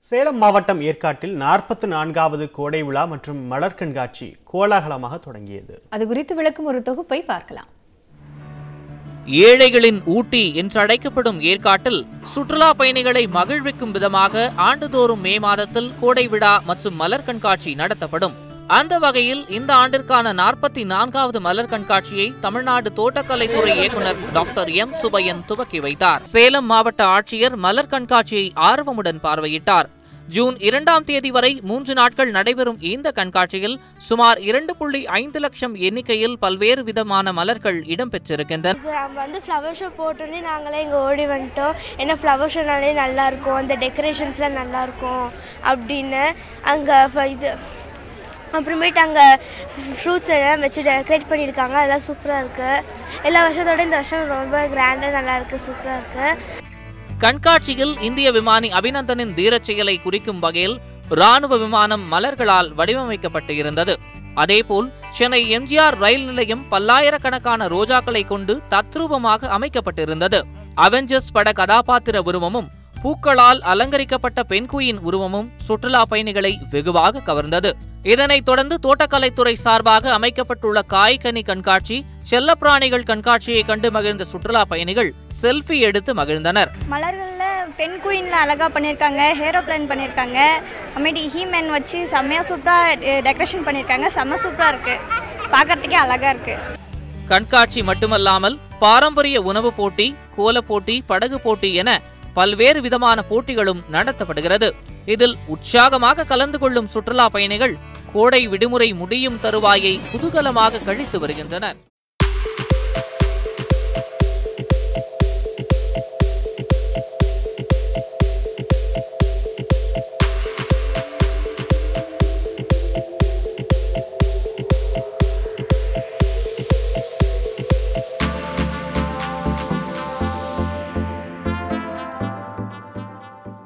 சேலம் மாவட்டம் ஏற்காட்டில் நாற்பத்து நான்காவது கோடை விழா மற்றும் மலர் கண்காட்சி கோலாகலமாக தொடங்கியது அது குறித்து விளக்கும் ஒரு தொகுப்பை பார்க்கலாம் ஏழைகளின் ஊட்டி என்றழைக்கப்படும் ஏற்காட்டில் சுற்றுலா பயணிகளை மகிழ்விக்கும் விதமாக ஆண்டுதோறும் மே மாதத்தில் கோடை விழா மற்றும் மலர் கண்காட்சி நடத்தப்படும் அந்த வகையில் இந்த ஆண்டிற்கான நாற்பத்தி நான்காவது மலர் கண்காட்சியை தமிழ்நாடு தோட்டக்கலைத்துறை இயக்குனர் டாக்டர் எம் சுபையன் துவக்கி வைத்தார் சேலம் மாவட்ட ஆட்சியர் மலர் கண்காட்சியை ஆர்வமுடன் பார்வையிட்டார் ஜூன் இரண்டாம் தேதி வரை மூன்று நாட்கள் நடைபெறும் இந்த கண்காட்சியில் சுமார் இரண்டு புள்ளி ஐந்து லட்சம் எண்ணிக்கையில் பல்வேறு விதமான மலர்கள் இடம்பெற்றிருக்கின்றன இது நம்ம வந்து ஃப்ளவர் ஷோ போட்டோன்னே நாங்களே இங்கே ஓடி வந்துட்டோம் ஏன்னா ஃப்ளவர் ஷோனாலே நல்லாயிருக்கும் அந்த டெக்கரேஷன்ஸ்லாம் நல்லாயிருக்கும் அப்படின்னு அங்கே இது அப்புறமேட்டு அங்கே ஃப்ரூட்ஸ் எல்லாம் வச்சு டெக்கரேட் பண்ணியிருக்காங்க அதெல்லாம் சூப்பராக இருக்குது எல்லா வருஷத்தோட இந்த வருஷம் ரொம்ப கிராண்டாக நல்லா இருக்குது சூப்பராக இருக்குது கண்காட்சியில் இந்திய விமானி அபிநந்தனின் தீரச் செயலை குறிக்கும் வகையில் ராணுவ விமானம் மலர்களால் வடிவமைக்கப்பட்டு இருந்தது அதேபோல் சென்னை எம்ஜிஆர் ரயில் நிலையம் பல்லாயிரக்கணக்கான ரோஜாக்களை கொண்டு தத்ரூபமாக அமைக்கப்பட்டிருந்தது அவெஞ்சர்ஸ் பட கதாபாத்திர உருவமும் பூக்களால் அலங்கரிக்கப்பட்ட பெண்குயின் உருவமும் சுற்றுலா பயணிகளை வெகுவாக கவர்ந்தது இதனைத் தொடர்ந்து தோட்டக்கலைத்துறை சார்பாக அமைக்கப்பட்டுள்ள காய்கனி கண்காட்சி செல்லப்பிராணிகள் கண்காட்சியை கண்டு மகிழ்ந்த சுற்றுலா பயணிகள் செல்ஃபி எடுத்து மகிழ்ந்தனர் மலர்களில் பெண் குயினில் அழகாக பண்ணியிருக்காங்க ஹேரோப்ளேன் பண்ணியிருக்காங்க அப்புறமேட்டு ஹீமேன் வச்சு செம்மையாக சூப்பராக டெக்கரேஷன் பண்ணியிருக்காங்க செம்ம சூப்பராக இருக்குது பார்க்கறதுக்கே அழகாக இருக்குது கண்காட்சி மட்டுமல்லாமல் பாரம்பரிய உணவு போட்டி கோலப் போட்டி படகு போட்டி என பல்வேறு விதமான போட்டிகளும் நடத்தப்படுகிறது இதில் உற்சாகமாக கலந்து கொள்ளும் சுற்றுலா பயணிகள் கோடை விடுமுறை முடியும் தருவாயை குதூகலமாக கழித்து வருகின்றனர்